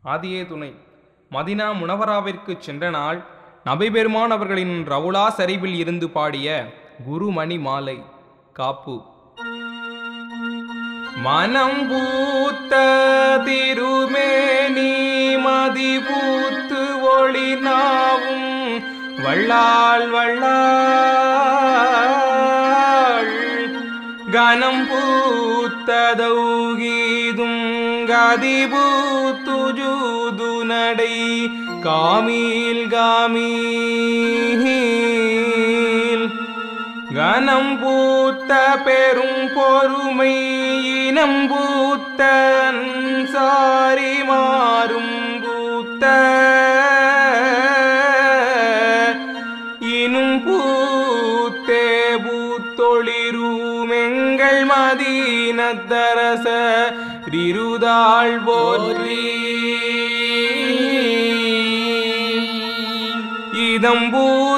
ஆதியே துணை மதினா முனவராவிற்கு சென்ற நாள் நபி பெருமான் அவர்களின் ரவுலா சரிவில் இருந்து பாடிய குருமணி மாலை காப்பு மனம் பூத்த திருமேனி மதி பூத்து ஒளி நாவும் வள்ளால் வள்ளாள் கனம் பூத்ததௌகீதும் கதி பூத்துஜூது நடை காமீல் காமீல் கனம் பூத்த பெரும் பொறுமை இனம் பூத்த சாரி மாறும் பூத்த இனும் பூத்தே பூத்தொளிருமெங்கள் மதீனத்தரச ரிருதாள் போற்றி இதம்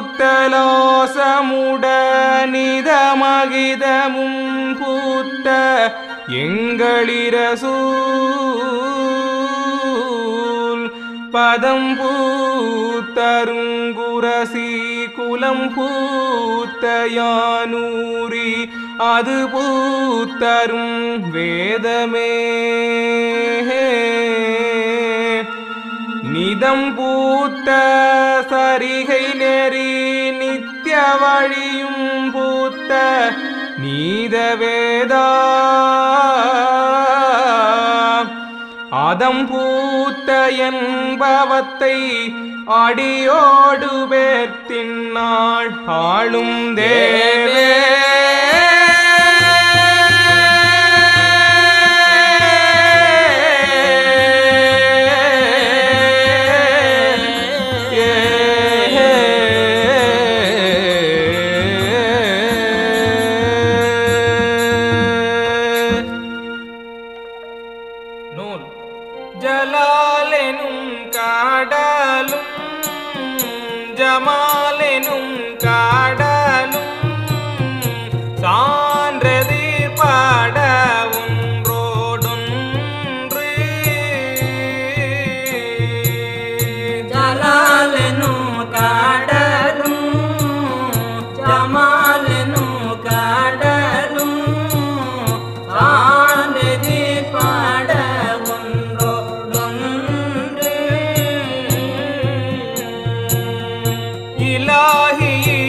பூத்தலாசமுடனிதமகிதமும் பூத்த எங்களிரசூல் பதம் பூத்தருங்குரசி குலம் பூத்த யானூரி அது பூத்தரும் வேதமே நிதம் பூத்த சரிகை நெறி நித்திய வழியும் பூத்த நீதவேதா அதம் பூத்த என்பவத்தை அடியோடு பேர்த்தின்னாள் ஆளும் தேவே நூல் ஜலாலெனும் காடலும் ஜமாலெனும் காடலும் சான்றது பாட ஒன்றோடொன்று ஜலாலெனும் காடலும் ஜமாலெனும் காடலும் ஆனதி பாட ஒன்றோடொன்று இலாஹி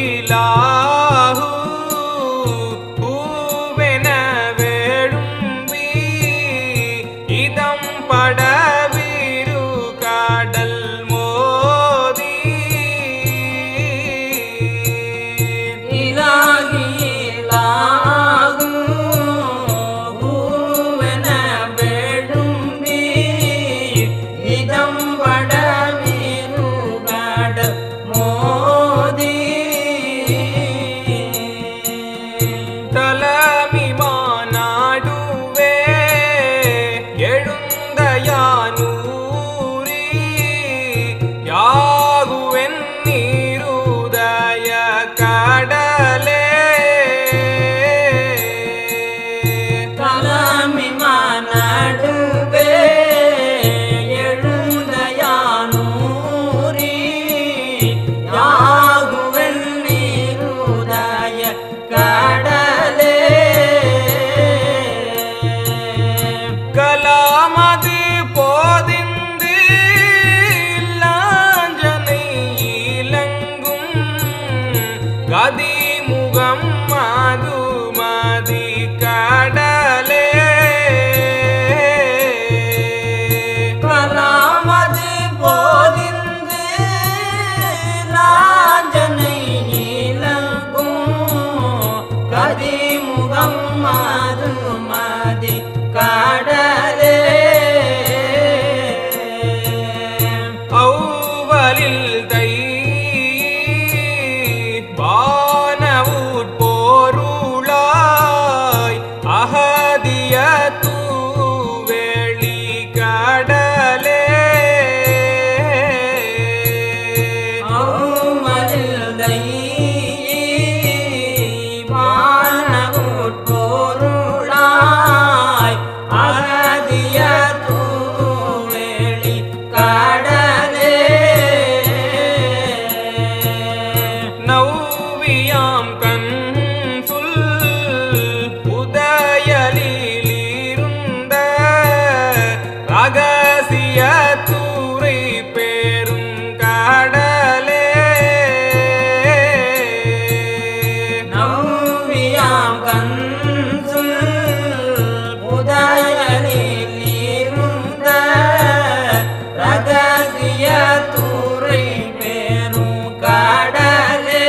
ரகசிய தூரை பேரும் கடலே நவ்வியாம் கன்சுல் புதயனில் இருந்த ரகசிய தூரை பெரும் கடலே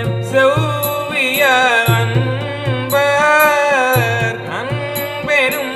செவ்விய அன்பர் அன்பெரும்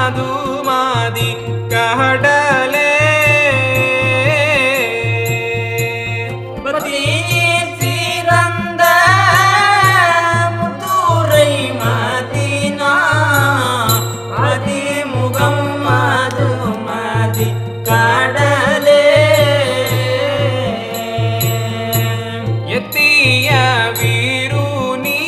மதுமாதி கடலே பக்தியில் சிறந்த முத்துரை மதினா அதிமுகம் மதுமதி கடலே எத்திய வீருனி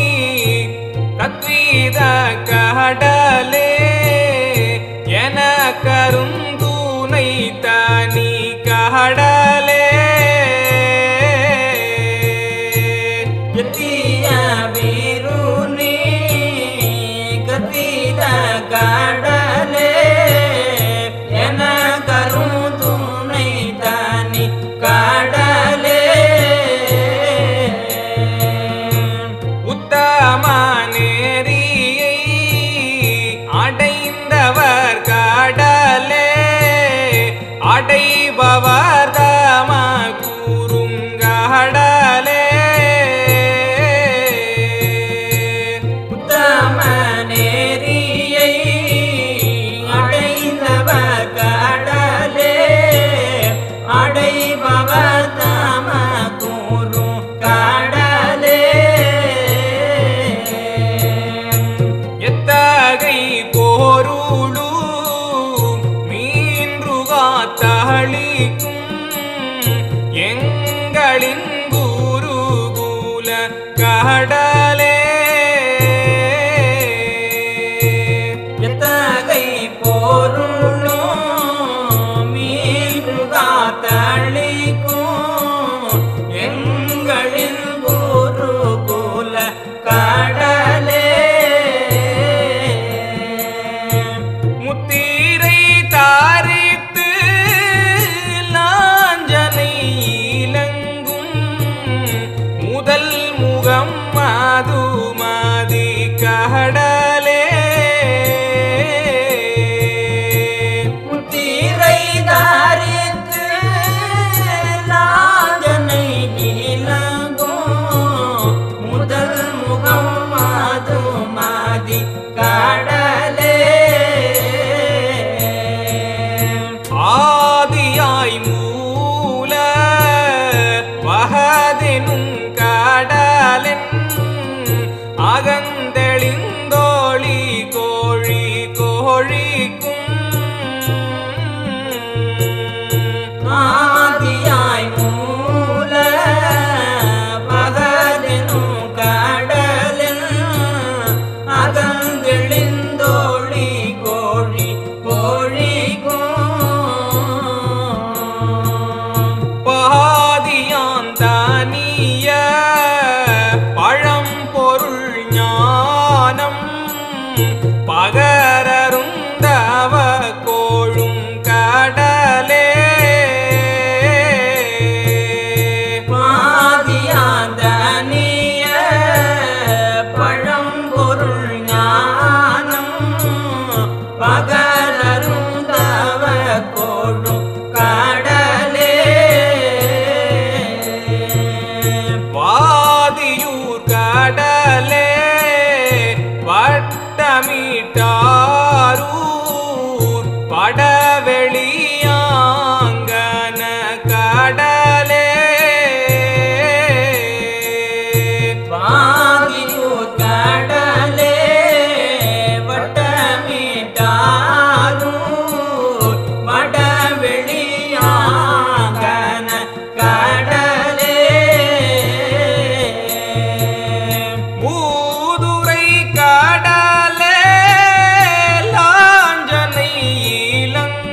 கத்வீத கடலே என கருந்தூனை தனி கடலே எத்திய வீருனி கத்தித கடலே என கரும் துணை தனி கடலே உத்தம நேரியை அடைந்தவர் கடலே அடைபவர் தம கூறுங்கடலே உத்தம நேரியை அடைந்தவர் கடலே அடைபவர் தம கூறும் கடலே எத்தகை போருளு மீன்று காத்தளிக்கும் எங்களின் குருகுல கடலே எத்தகை போருளும் மீன்று காத்தளிக்கும் எங்களின் குரு குல கடலே முத்திரை தாரித்து லாஞ்சனை இலங்கும் முதல் முகம் மதுமதி கடலே முத்திரை தாரித்து நாதனை இலங்கும் முதல் முகம் மாது மாதி கடலே ஆதியாய் மூல வகதெனும் கடலென் அகந்தெளிந்தோழி கோழி கோழிக்கும் ஆதியாய் மூல பகதெனும் கடலில் அகந்தெளிந்தோழி கோழி கோழிக்கும் பாதியான் தானிய பழம் பொருள் ஞானம் பகரருந்தவ கோழும் கடலே பாதியாந்தனிய பழம்பொருள் ஞானம் பகலரும் தவ கோடும் கடலே வாதியூர் கடலே வட்டமிட்டாரூர் படவெளியாங்கன கடலே பாதியூர் கடலே வட்டமிட்டாரூர் வடவெளியாங்கன கடலே மூதுரை கடலே லாஞ்சனை இலங்கும்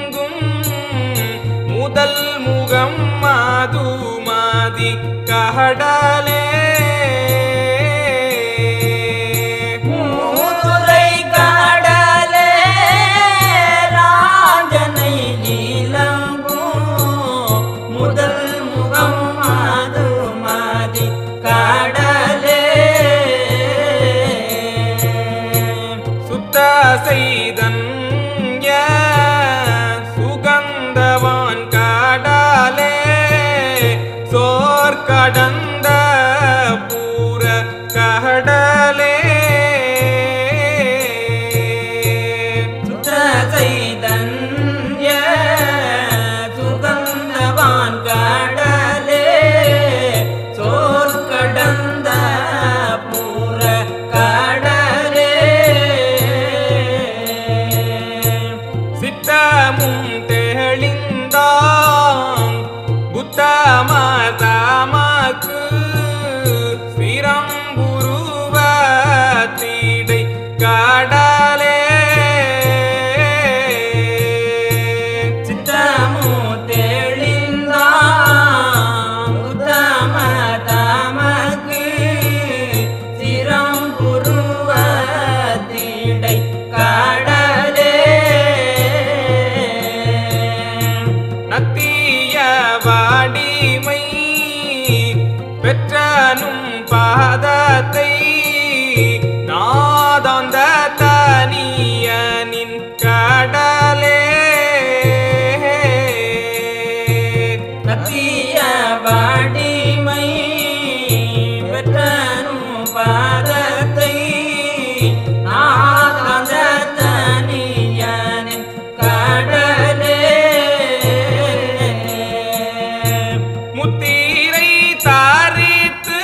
கடலே சத்திய வாடிமை பெற்றனும் பாதத்தை நாதந்த தனியனின் கடலே முத்தீரை தாரித்து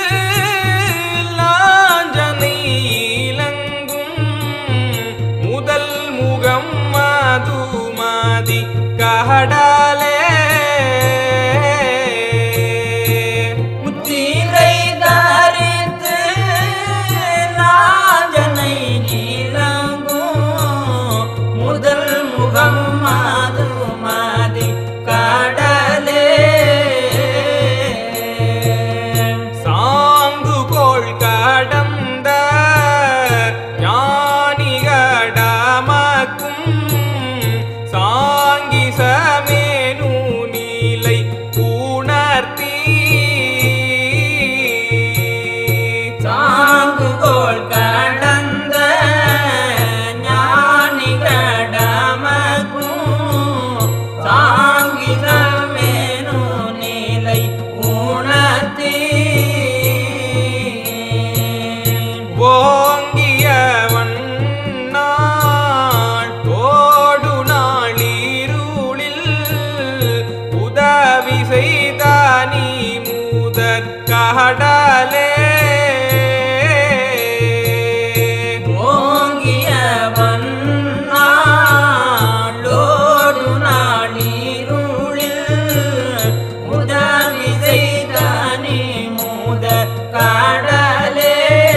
லாஞ்சனை இலங்கும் முதல் முகம் மதுமதி கடலே முத்திரை தரித்து நாஜனை இளங்கும் முதல் முகம் மாதுமதி கடலே சாங்குகோள் கடந்த ஞானிகடமக்கும் சாங்கிசமேனு நீலை உணர்த்தி சாங்குகோள் கடந்த ஞானிகடமக்கும் சாங்கிதமேனு நிலை உணர்த்தி ஓங்கியவன் நாள் ஓடு நாளிருளில் உதவி செய்தானி மூதற் கடலே ஓங்கியவன் நாளோடு நாளிருளில் உதவி செய்தானே மூத கடலே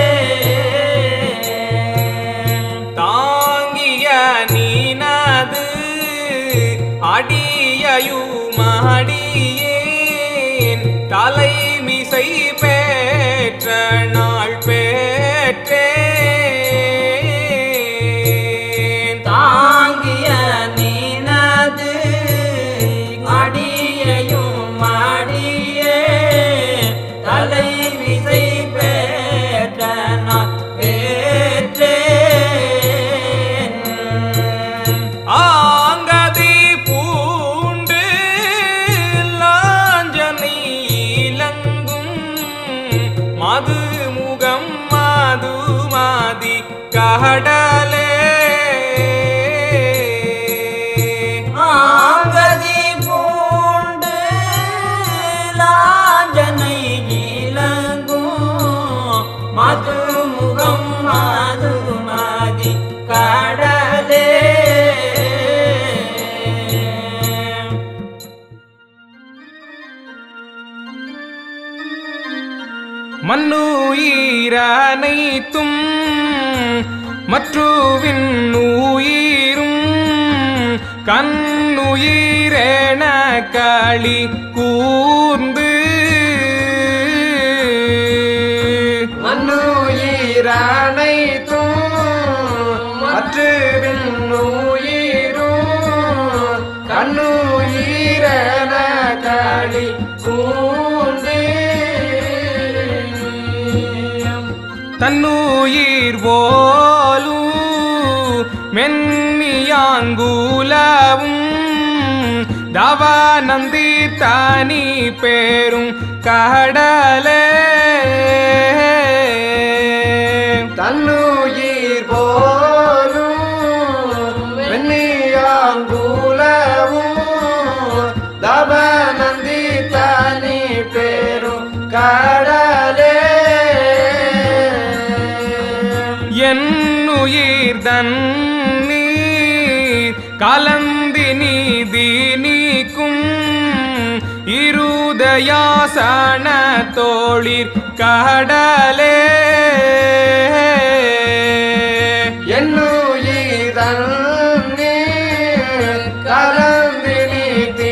தாங்கிய நீனது அடியையுமடியேன் தலைமிசை பெற்ற நாள் பெற்றேன் தாங்கிய நீனது அடியையும் அடியே தலை விசை பெற்ற நான் பெற்றேன் ஆங்கதி பூண்டு லாஞ்சனை இலங்கும் மது முகம் மது மாதி கடலே ஆங்கதி பூண்டு லாஞ்சனை இலங்கும் மதுமுகம் மதுமதி கடலே மண்ணுயிரனைத்தும் மற்றுவின் உயிரும் கண்ணுயிரென களி கூர்ந்து மண்ணுயிரனைத்தும் மற்றுவின் உயிரும் கண்ணுயிரன களி கூந்து தன்னுயிர் போலும் மென்னியாங்குலவும் தவானந்தி தனி பேரும் கடலே தன்னுயிர் போலும் வெண்ணியாங்குலவும் தபநந்தி தனி பெரும் கடலே என்னுயிர் தண்ணீர் கலந்தி நீதி நீக்கும் இருதயாசன தோழிற் கடலே என்னுயிரன் கலந்தினி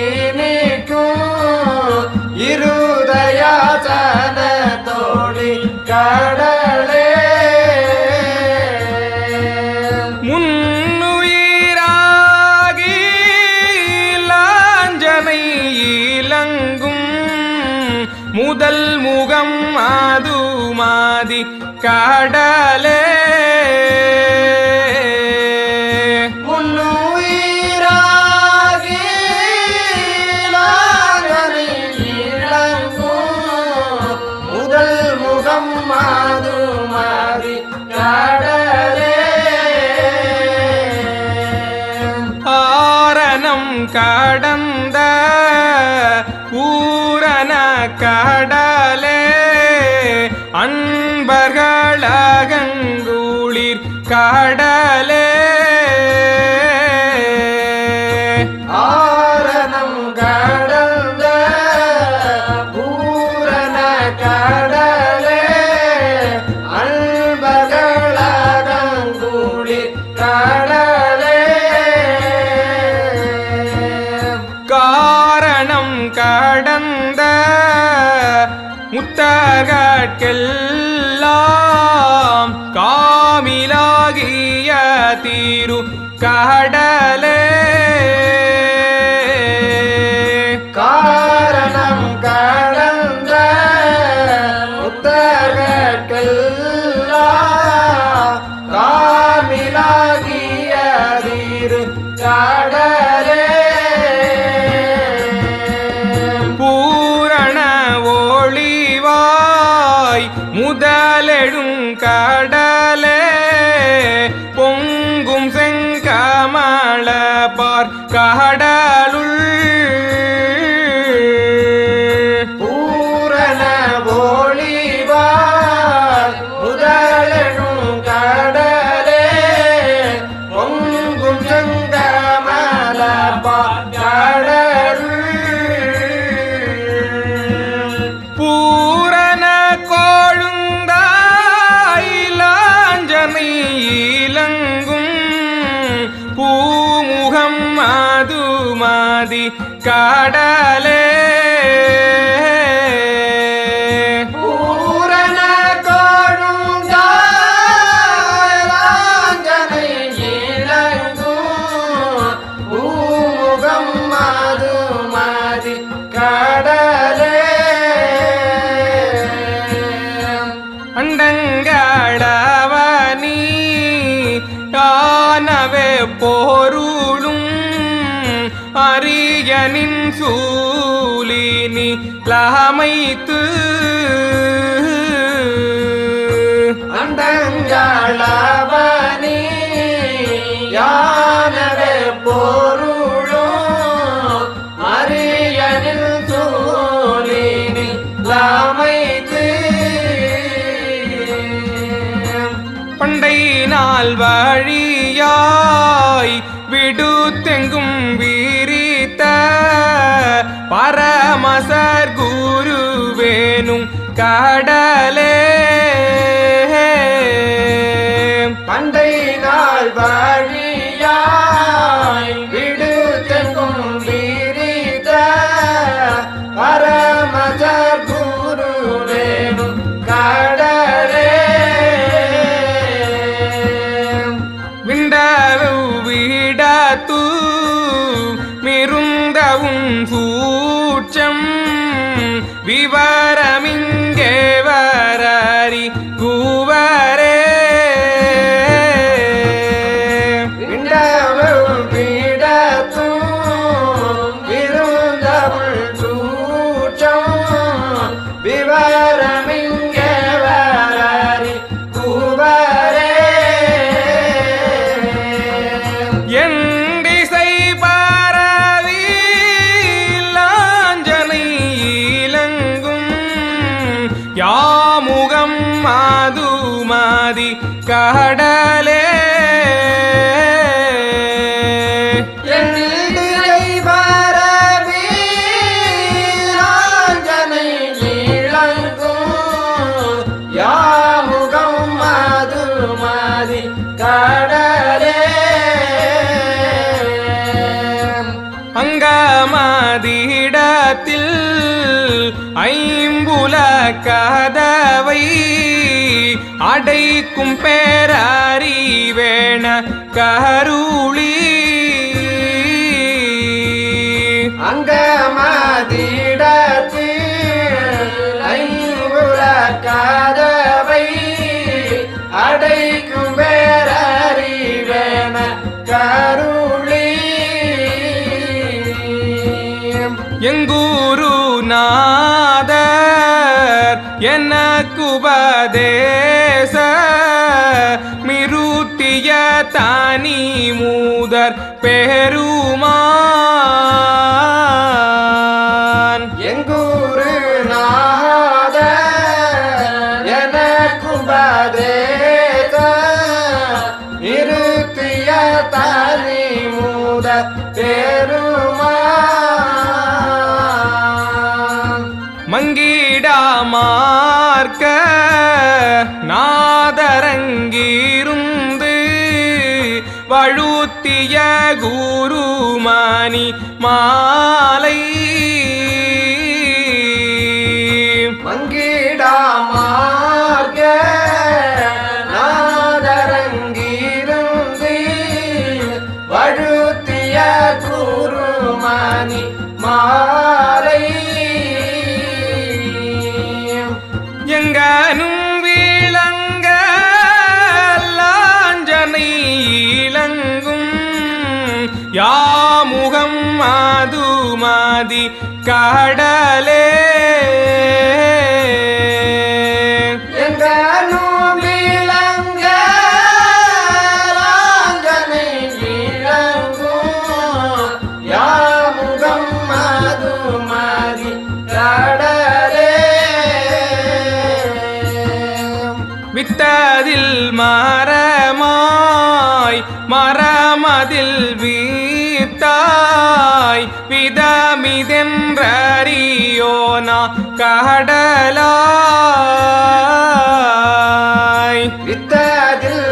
திணிக்கும் இருதயாசன தோழி கடலே முன்னுயிராகி லாஞ்சனை இலங்கும் முதல் முகம் அதுமாதி கடலே முன்னுயிராகி காரணம் கடந்த பூரண கடலே அன்பர்களகங்குளிர் கடலே ஆரணம் கடந்த பூரண கடலே அன்பர்களாகங்கூடி கடலே காரணம் கடந்த முத்தகட்கெல்லாம் காமிலாகிய தீரு கடலே காரணம் கடந்த உத்தரகெல்லாம் காமிலாகிய தீரு கடலே பூரண ஒளிவாய் முதலெழும் கடலே பொங்கும் செங்கமள பார் கடலுள் பூரண ஒளிவாய் முதலெனும் கடலே பொங்கும் செங்கமல கடல் பூரண கோழுந்தாயிலாஞ்சனை இலங்கும் பூமுகம் மதுமதி கடலே பூரண கோழுந்தாயலாஞ்சனை இளங்கும் பூமுகம் மதுமதி கடலே அண்டங்களவனி யானவே போருளும் அரியனின் சூலினி லமைத்து அண்டங்களவனி யானவே பொருளும் அரியனில் சூலினி லாமைத்து பண்டை நாள் வழியாய் விடுத்தெங்கும் வீரித்த பரமசர் குருவேனும் கடலே பண்டை நாள் வழியாய் விடு தெங்கும் வீரித பரமஜ குருவேனும் கடலே விண்டவு விடத்து மிருந்தவும் சூட்சம் விவரமிங்கே வரறி குவரே விண்டவும் விடத்தும் விருந்தவுள் சூற்றம் விவரமிங்கே வரறி குவரே என் திசை பரவி லாஞ்சனை இலங்கும் யாமுகம் மாதுமதி கடலே எண்ணிலை பரவி ஆஞ்சனை இளங்கும் யாமுகம் மது மதி கடலே அங்கமதிடத்தில் ஐம்புல கதவை அடைக்கும் பேரறிவேண கருளி அங்கமதிடத்தில் ஐங்குல கதவை அடைக்கும் பேரறிவேன கருளி எங்கூரு நாதர் எனக்குபதேச மிருத்திய தனி மூதர் பெருமா பெருமான் மங்கிடா மார்க்க நாதரங்கிருந்து வழுத்திய குருமணி மாலை மங்கிடாமார்க நாதரங்கிருந்து வழுத்திய குருமணி மாலை எங்கனும் விளங்க லாஞ்சனை இளங்கும் யாமுகம் மாதுமதி கடலே எங்கனும் விளங்க ராஞ்சனை இளங்கும் யாமுகம் மதுமதி கடலே வித்ததில் மரமாய் மரமதில் வீத்தாய் விதமிதென்றறியோனா கடலாய் வித்ததில்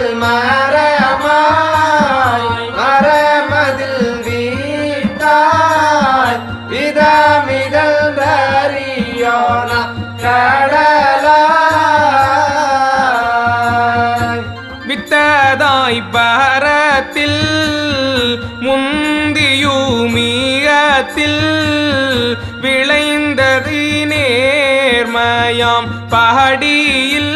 மரமாய் மரமதில் வீட்டாய் விதமிதல் அறியோன கடலாய் வித்ததாய் பரத்தில் முந்தியுமீகத்தில் விளைந்தது நேர்மயாம் பகடியில்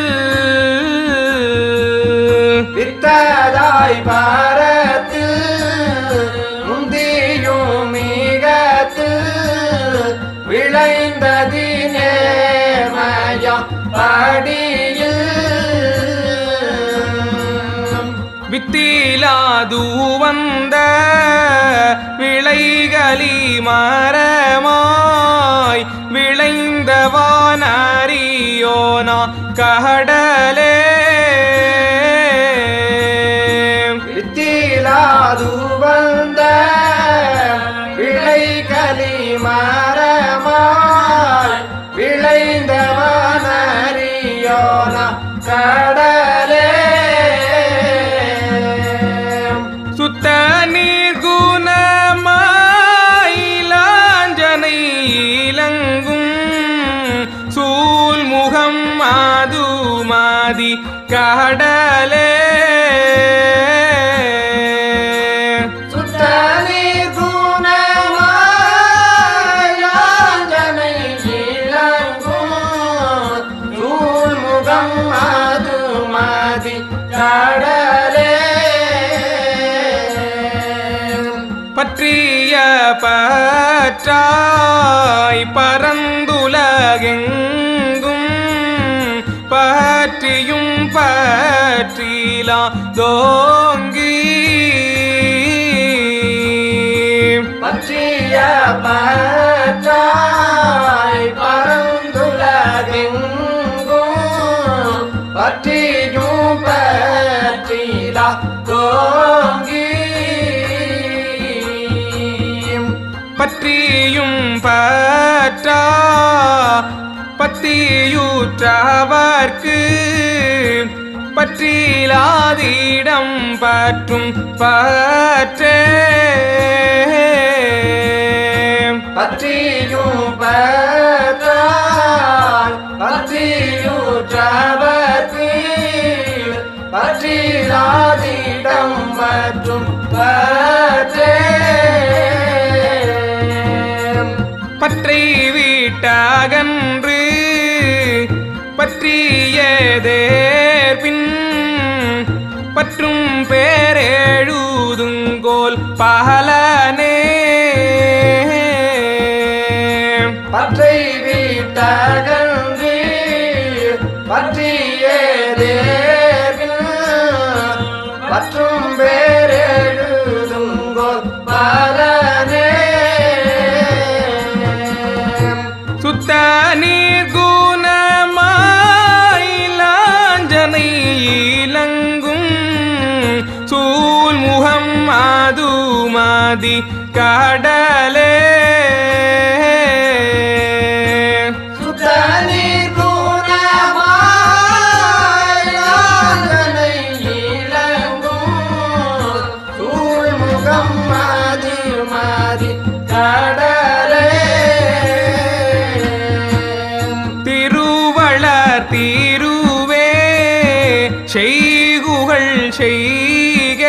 வித்ததாய் பாரத்தில் முந்தியும் மிகத்தில் விளைந்ததி நேர்மயம் படியில் வித்திலாது வந்த விளைகளி மரமாய் விளைந்தவானறியோனா கடலே வித்திலாது வந்த விளை கலி மரமாய் விளைந்தவனறியோன கடலே சுத்த நீர் குணமாயிலாஞ்சனை இலங்கும் சூழ்முகம் மாதுமாதி கடலே சுத்தனி குணமாயாஞ்சனை இளங்கும் சூழ்முகம் மதுமதி கடலே பற்றிய பற்றாய் பரந்துலகெங்கும் பற்றியும் பற்றிலா தோங்கி பற்றிய பற்றாய் பரந்துலகெங்கும் பற்றியும் பற்றிலா தோங்கி பற்றியும் பற்றா பத்தியூற்றவர்க்கு பற்றிலாதிடம் பற்றும் பற்றே பற்றியும் பற்றாய் பற்றியூற்றவர்க்கு பற்றிலாதிடம் மற்றும் பற்றே பற்றை வீட்டகன்று பற்றியதேற்பின் பற்றும் பேரெழுதுங்கோல் பகலனே பற்றை வீட்டகன்று பற்றியதே பற்றும் பேரெழுதுங்கோல் பலனே சுத்த நீர் குணமாயிலாஞ்சனை இலங்கும் சூழ்முகம் மாதுமா மாதி கடலே சுத்தநீர் கூறமாய் நாதனை இளங்கும் சூழ்முகம் மாதி மாதி கடலே திருவளர் தீருவே செய்குகள் செய்க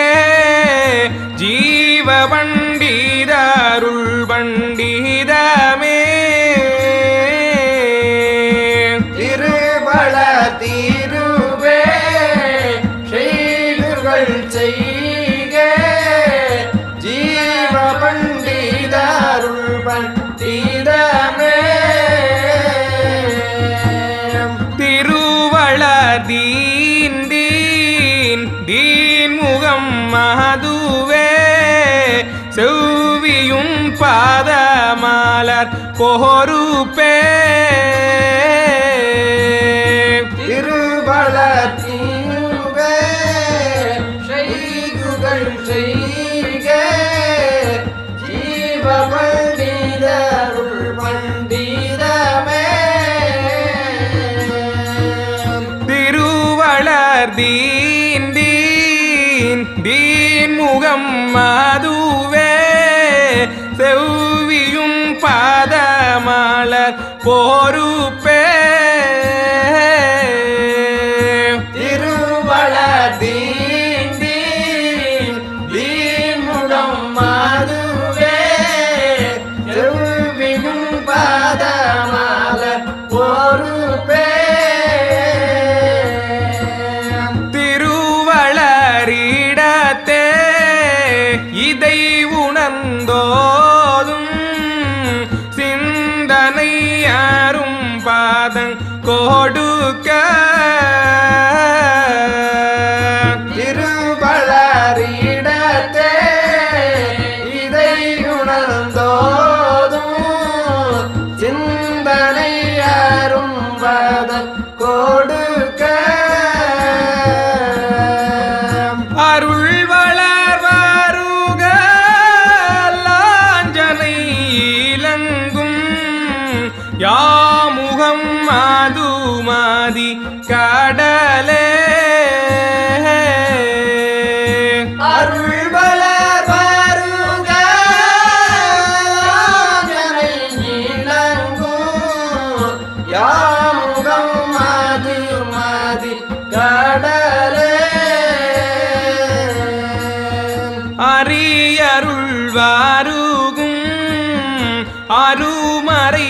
ஜீவ பண்டிதருள் பண்டிதமே திருபல தீருவே செய்குகள் செய்க ஜீவ பண்டிதருள் பண்டிதமே திருவளர் தீன் தீன் தீன் முகம் மதுவே செவ்வியும் பாதமாலர் பொறுப்பே திருபல தீருவே செய்குகள் செய்க ஜீவ பண்டிதருள் பண்டிதமே திருவளர் தீன் தீன் தீன் முகம் மதுவே செவ்வியும் பாதமாலர் பொறுப்பே திருவள தீன் தீன் தீமுடம் மாதுவே செவ்வியும் பாதமால பொறுப்பே திருவளரிடத்தே இதை உணர்ந்தோதும் சிந்தனை யாரும் பாதங் கொடுக்க திருபலரிடத்தே இதை உணர்ந்தோதும் சிந்தனை அரும்பத கொடுக்க அருள் வளர் வருக லாஞ்சனை இலங்கும் யாமுகம் மாதுமாதி கடலே அருள்பல வருக ஆஞ்சனை இளங்கும் யாமுகம் மது மதி கடலே அரியருள் வாருகும் அருமறை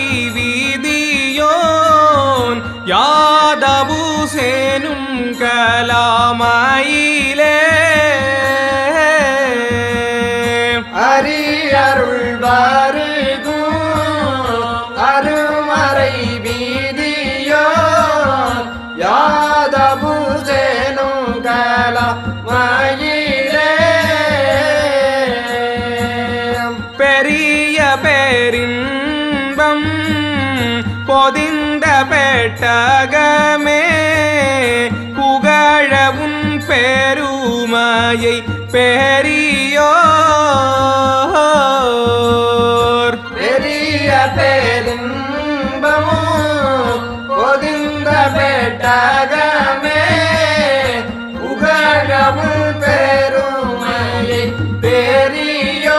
வீதியோன் யாதபுசேனும் கலாமாயிலே அரியருள் வருகும் அருமறை வீதியோ யாதபுசேனும் கல மயிலே பெரிய பேரின்பம் பொதிந்த பெட்டகமே புகழவும் பெருமாயை பெரியோர் பெரிய பேரின்பமும் பொதிந்த பெட்டகமே உகழவும் பெருமையை பெரியோ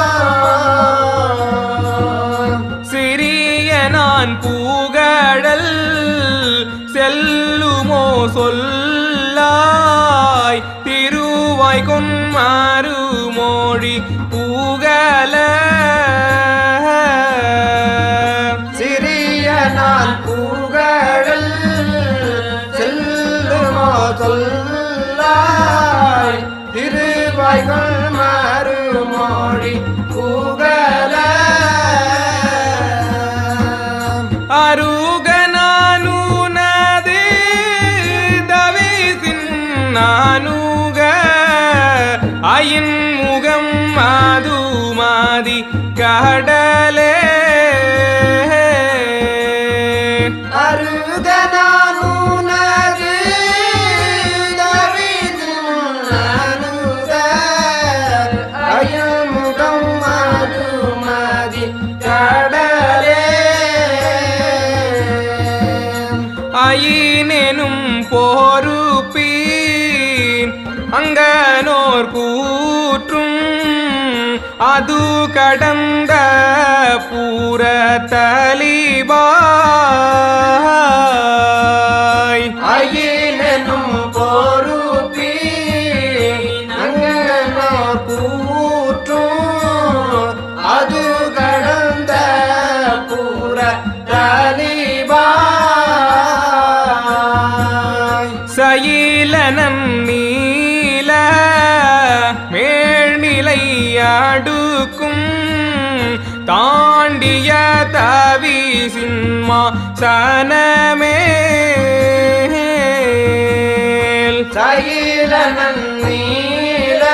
சிறிய நான் பூகடல் செல்லுமோ சொல்லாய் திருவாய் கொன்மாறு மொழி பூகல சிறிய நான் புகழல் செல்லுமோ சொல்லாய் திருவாய்கள் மறுமொழி புகழ அருகனானூனது தவிசின் நானுக அயின் முகம் மாது மாதி கடலே அருகனானுனது தவிதும் நானுதர் அயமுகம் அது கடந்த பூர தலிபாய் அயிலெனும் பொறுப்பி நங்கனோர் கூற்றும் அது கடந்த பூர தலிபாய் சயிலனன் நீல மேல்நிலையாடுக்கும் தாண்டிய தவி சின்மா சனமேல் சயிலனன் நீல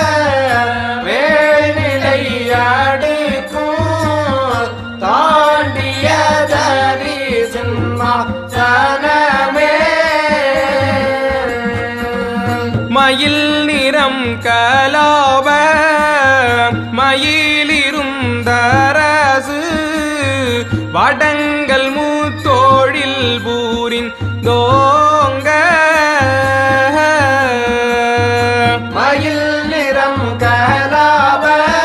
வேணிலையாடுக்கும் தாண்டிய தவி சின்மா சனமே மயில் நிறம் கலாப மயிலிருந்தரசு வடங்கள் மூத்தோழில் பூரின் தோங்க மயில் நிறம் கலாப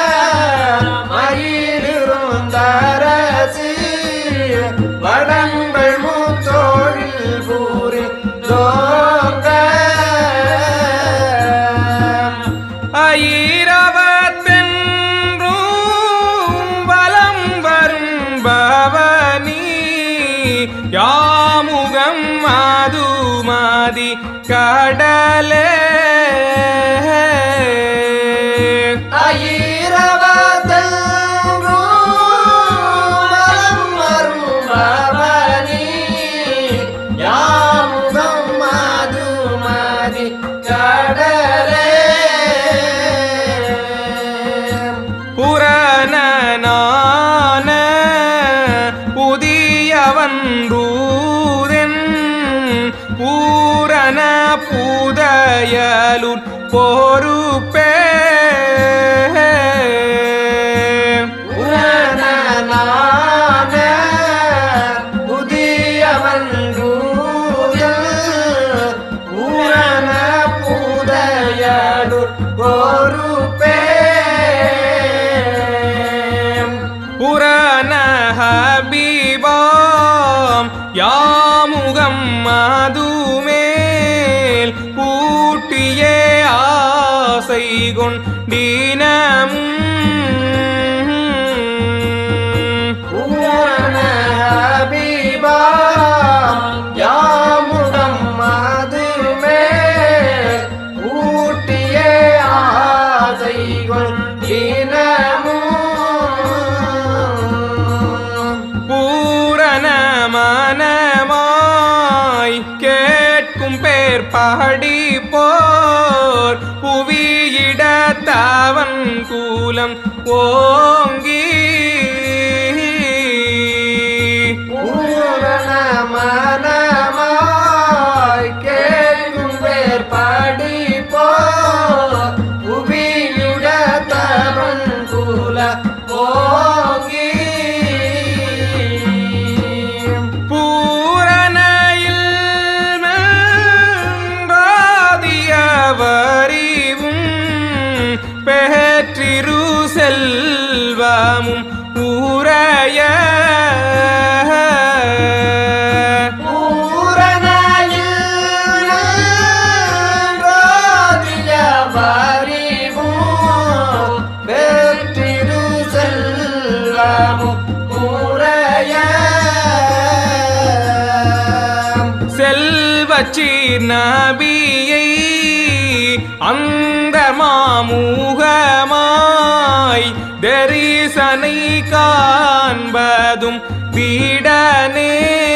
மயிலிருந்தரசு வடங்கள் மூத்தோழில் பூரி தோங்க ஐரவத்தென்றும் வலம் வரும் பவனி யாமுகம் மாதுமாதி கடலே ஐரவத்தென்றும் வலம் வரும் பவனி யாமுகம் மாதுமதி கடலே புறநான புதியவன்றூதென் பூரண புதையலுர் பொறுப்பே உரணனான புதியவன் ஊரண புதையடு பொறுப்பே புறந ஹபீபாம் யாமுகம் மதுமேல் பூட்டியே ஆசை கொண்டீனமும் உரண ஹபீபா யாமுகம் மதுமே ஊட்டியே ஆசைகள் தினமும் பூரண மனமாய் கேட்கும் பேர் பாடி போர் புவியிடத்தவன் கூலம் ஓங்கி பூரண மனமாய் கேட்கும் பேர் படிப்போ புவியுட தவன் குல போகி பூரணையில் மென்றாதியவரிவும் பெற்றிரு செல்வமும் உரைய பூரணையில் ராதிய வரிவும் வெற்றிரு செல்வமும் உரைய செல்வச்சீர் நபியை அந்த மாமுகமாய் தரிசனை காண்பதும் விடனே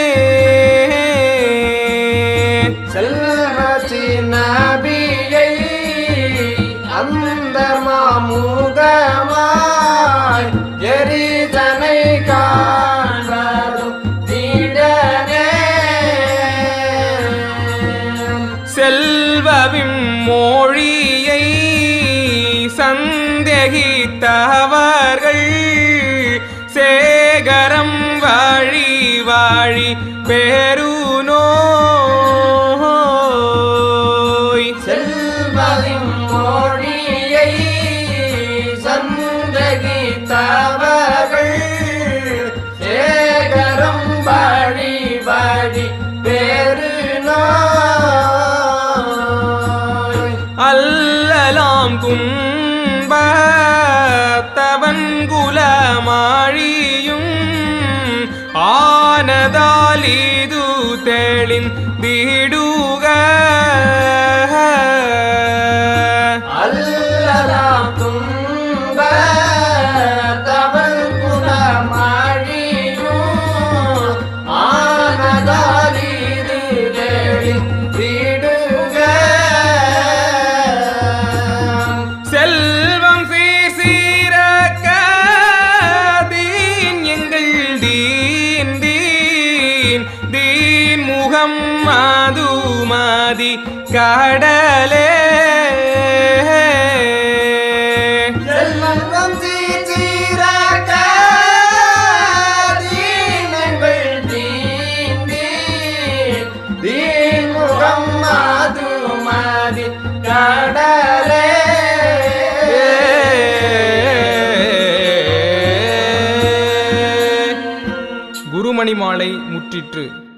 செல்வச்சி நபியை அந்த மாமுகமாய் எரிதனை காண்பதும் திடனே செல்வவிம் மொழியை சந்தேகித்தவர்கள் சேகரம் வாழி வாழி பெருநோய் செல்வதின் மொழியை சந்தேகித்தவர்கள் சேகித்தவர்கள் சேகரம் வழி வழி பேரு நோய் அல்லலாம் துன்பத்தவன் குலமாழியும் ஆனதாலிது தெளிந்திடுக அல்லலாம் துன்ப தவன் குணமாழியும் ஆனதாலிது விடுக செல்வம் சீசீரக்க தீன் எங்கள் தீன் தீன் தீன் முகம் மதுமதி கடலே செல்வம் சீராக தீனங்கள் தீண்டி தீன்முகம் மாதுமதி கடலே குருமணி மாலை முற்றிற்று